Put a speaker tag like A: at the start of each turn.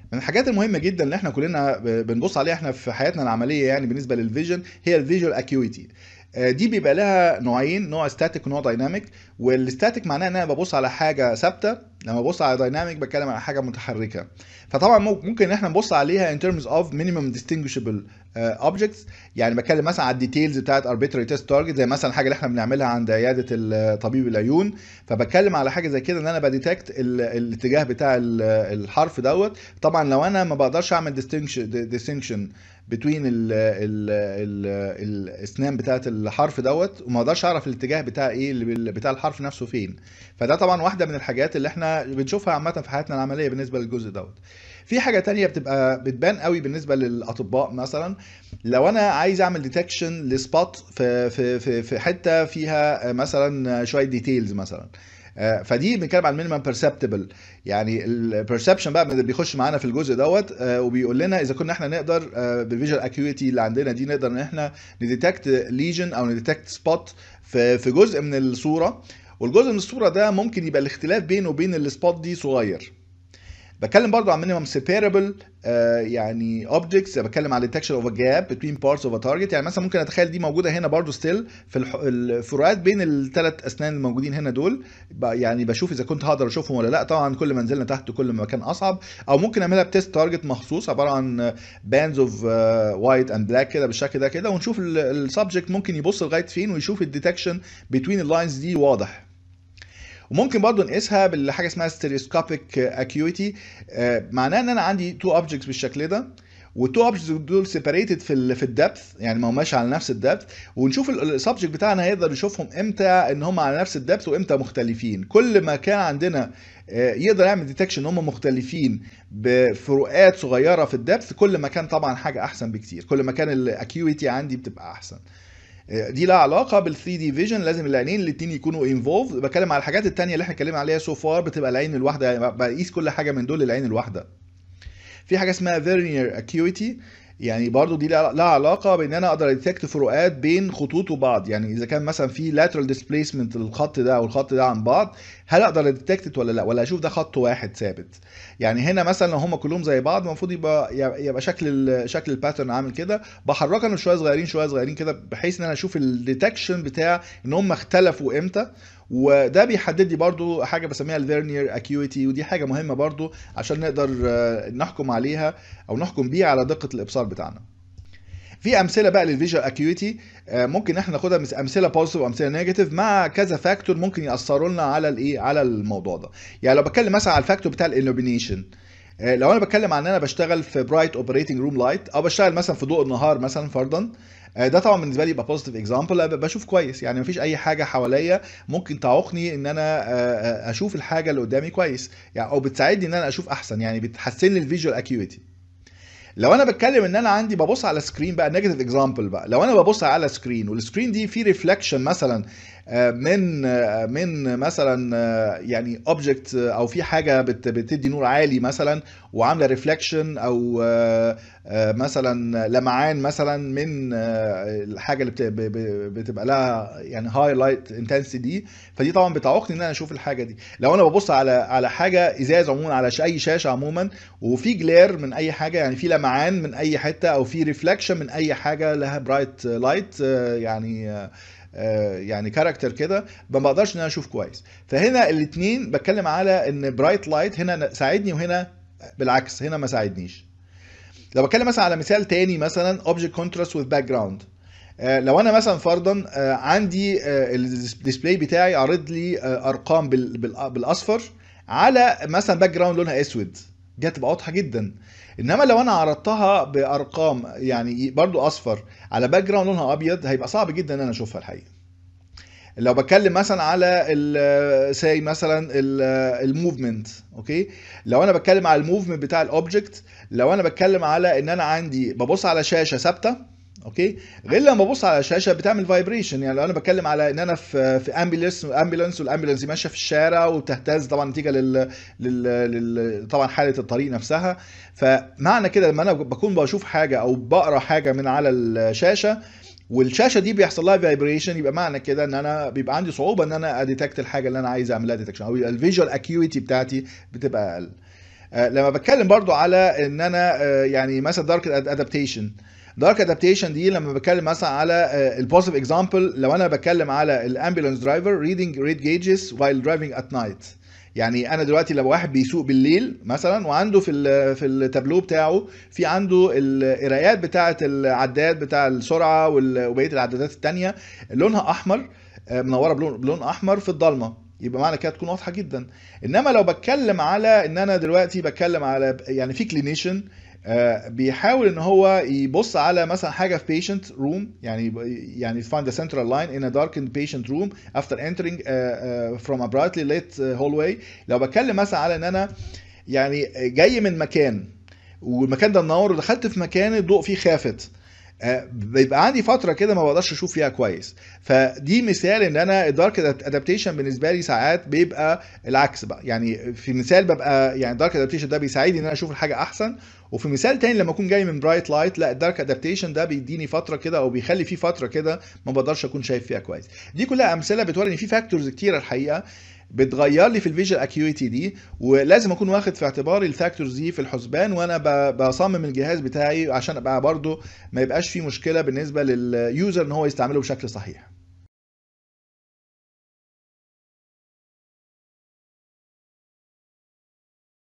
A: من الحاجات المهمه جدا اللي احنا كلنا ب- بنبص عليها احنا في حياتنا العمليه يعني بالنسبه للفيجن هي الفيجوال اكيويتي دي بيبقى لها نوعين نوع ستاتيك ونوع دايناميك والستاتيك معناه ان انا ببص على حاجه ثابته لما ببص على دايناميك بتكلم على حاجه متحركه فطبعا مم- ممكن ان احنا نبص عليها in terms of minimum distinguishable uh, objects يعني بتكلم مثلا على الديتيلز بتاعت arbitrary test target زي مثلا الحاجه اللي احنا بنعملها عند عياده ال- طبيب العيون فبتكلم على حاجه زي كده ان انا بديتكت ال- الاتجاه بتاع ال- الحرف دوت طبعا لو انا ما بقدرش اعمل distinction distinction between ال ال ال الاسنان بتاعت الحرف دوت وما اقدرش اعرف الاتجاه بتاع ايه اللي بال- بتاع الحرف نفسه فين فده طبعا واحده من الحاجات اللي احنا بنشوفها عامه في حياتنا العمليه بالنسبه للجزء دوت في حاجه تانية بتبقى بتبان قوي بالنسبه للاطباء مثلا لو انا عايز اعمل ديتكشن لسبوت في في في في حته فيها مثلا شويه ديتيلز مثلا آه، فدي بنتكلم عن المينيمم بيرسبتبل يعني البرسبشن بقى اللي بيخش معانا في الجزء دوت آه، وبيقول لنا اذا كنا احنا نقدر بالفيجوال اكيويتي اللي عندنا دي نقدر ان احنا نديتكت ليجن او نديتكت سبوت في في جزء من الصوره والجزء من الصوره ده ممكن يبقى الاختلاف بينه وبين السبوت دي صغير بتكلم برضو عن minimum separable آه، يعني objects بتكلم عن detection of a gap between parts of a target يعني مثلا ممكن اتخيل دي موجوده هنا برضو still في الح- الفروقات بين الثلاث اسنان الموجودين هنا دول ب- يعني بشوف اذا كنت هقدر اشوفهم ولا لا طبعا كل ما نزلنا تحت كل ما كان اصعب او ممكن اعملها بتست تارجت مخصوص عباره عن bands of وايت اند بلاك كده بالشكل ده كده ونشوف السبجكت ممكن يبص لغايه فين ويشوف الديتكشن between اللاينز دي واضح وممكن برضو نقيسها بالحاجه اسمها ستيريوسكوبيك اكيويتي معناه ان انا عندي تو اوبجكتس بالشكل ده والتو اوبجكتس دول سيبريتد في ال في الدبث يعني ما هماش على نفس الدبث ونشوف السبجكت بتاعنا هيقدر يشوفهم امتى ان هم على نفس الدبث وامتى مختلفين كل ما كان عندنا آه، يقدر يعمل ديتكشن ان هم مختلفين بفروقات صغيره في الدبث كل ما كان طبعا حاجه احسن بكتير كل ما كان الاكيويتي عندي بتبقى احسن دي لها علاقه بال 3 دي فيجن لازم العينين الاثنين يكونوا انفولد بتكلم على الحاجات التانية اللي احنا اتكلمنا عليها سو فار بتبقى العين الواحده يعني بقيس كل حاجه من دول للعين الواحده في حاجه اسمها فيرنير اكيويتي يعني برضو دي لها لها علاقه بان انا اقدر اديتكت فروقات بين خطوط وبعض يعني اذا كان مثلا في lateral displacement الخط ده والخط ده عن بعض هل اقدر اديتكت ولا لا ولا اشوف ده خط واحد ثابت يعني هنا مثلا لو هم كلهم زي بعض المفروض يبقى يبقى شكل ال شكل الباترن عامل كده بحرك انا شويه صغيرين شويه صغيرين كده بحيث ان انا اشوف الديتكشن بتاع ان هم اختلفوا امتى وده بيحدد لي برضو حاجه بسميها الفيرنير اكيويتي ودي حاجه مهمه برضو عشان نقدر آه، نحكم عليها او نحكم بيها على دقه الابصار بتاعنا في امثله بقى للفيجوال اكيويتي ممكن احنا ناخدها مس- امثله بوزيتيف وامثله نيجاتيف مع كذا فاكتور ممكن ياثروا لنا على الايه على الموضوع ده يعني لو بتكلم مثلا على الفاكتور بتاع الالومينيشن لو انا بتكلم عن ان انا بشتغل في برايت اوبريتنج روم لايت او بشتغل مثلا في ضوء النهار مثلا فرضا آه، ده طبعا بالنسبه لي يبقى بوزيتيف اكزامبل بشوف كويس يعني مفيش اي حاجه حواليا ممكن تعوقني ان انا آه، آه، اشوف الحاجه اللي قدامي كويس يعني او بتساعدني ان انا اشوف احسن يعني بتحسن لي الفيجوال اكيويتي لو انا بتكلم ان انا عندي ببص على سكرين بقى نيجاتيف اكزامبل بقى لو انا ببص على سكرين والسكرين دي في ريفلكشن مثلا آه، من آه، من مثلا آه، يعني اوبجكت او في حاجه بت- بتدي نور عالي مثلا وعامله ريفلكشن او آه، آه، مثلا لمعان مثلا من آه، الحاجه اللي بت- ب- ب- بتبقى لها يعني هاي لايت انتنسيتي دي فدي طبعا بتعوقني ان انا اشوف الحاجه دي لو انا ببص على على حاجه ازاز عموما على ش- اي شاشه عموما وفي جلير من اي حاجه يعني في لمعان من اي حته او في ريفلكشن من اي حاجه لها برايت لايت يعني آه، آه، يعني كاركتر كده ما بقدرش ان انا اشوف كويس فهنا الاثنين بتكلم على ان برايت لايت هنا ساعدني وهنا بالعكس هنا ما ساعدنيش لو بتكلم مثلا على مثال تاني مثلا object contrast with background آه، لو انا مثلا فرضا آه، عندي آه، الديسبلاي بتاعي عارض لي آه، ارقام بال- بال- بالاصفر على مثلا باك جراوند لونها اسود دي هتبقى واضحه جدا انما لو انا عرضتها بارقام يعني برضو اصفر على باك جراوند لونها ابيض هيبقى صعب جدا ان انا اشوفها الحقيقه لو بتكلم مثلا على ساي مثلا الموفمنت اوكي لو انا بتكلم على الموفمنت بتاع الاوبجكت لو انا بتكلم على ان انا عندي ببص على شاشه ثابته اوكي غير لما ببص على شاشه بتعمل فايبريشن يعني لو انا بتكلم على ان انا في في امبيلانس امبيلانس والامبيلانس ماشيه في الشارع وبتهتز طبعا نتيجه لل... لل... لل... طبعا حاله الطريق نفسها فمعنى كده لما انا بكون بشوف حاجه او بقرا حاجه من على الشاشه والشاشه دي بيحصل لها فايبريشن يبقى معنى كده ان انا بيبقى عندي صعوبه ان انا اديتكت الحاجه اللي انا عايز اعملها ديتكشن او الفيجوال اكيويتي بتاعتي بتبقى اقل آه، لما بتكلم برضو على ان انا آه، يعني مثلا دارك ادابتيشن دارك ادابتيشن دي لما بتكلم مثلا على البوزيتيف اكزامبل لو انا بتكلم على الامبولانس درايفر ريدنج ريد جيجز وايل درايفنج ات نايت يعني انا دلوقتي لو واحد بيسوق بالليل مثلا وعنده في ال في التابلو بتاعه في عنده القرايات بتاعه العداد بتاع السرعه وال- وبقيه العدادات التانية لونها احمر آه، منوره بلون بلون احمر في الضلمه يبقى معنى كده تكون واضحه جدا انما لو بتكلم على ان انا دلوقتي بتكلم على يعني في كلينيشن بيحاول ان هو يبص على مثلا حاجه في بيشنت روم يعني يعني find the central line in a darkened patient room after entering uh, uh, from a brightly lit uh, hallway لو بتكلم مثلا على ان انا يعني جاي من مكان والمكان ده منور ودخلت في مكان الضوء فيه خافت آه، بيبقى عندي فتره كده ما بقدرش اشوف فيها كويس فدي مثال ان انا الدارك ادابتيشن بالنسبه لي ساعات بيبقى العكس بقى يعني في مثال ببقى يعني الدارك ادابتيشن ده بيساعدني ان انا اشوف الحاجه احسن وفي مثال تاني لما اكون جاي من برايت لايت لا الدارك ادابتيشن ده بيديني فتره كده او بيخلي فيه فتره كده ما بقدرش اكون شايف فيها كويس دي كلها امثله بتوري ان في فاكتورز كتيره الحقيقه بتغير لي في الفيجوال اكيويتي دي ولازم اكون واخد في اعتباري الفاكتورز دي في الحسبان وانا ب- بصمم الجهاز بتاعي عشان ابقى برضو ما يبقاش في مشكله بالنسبه لليوزر ان هو يستعمله بشكل صحيح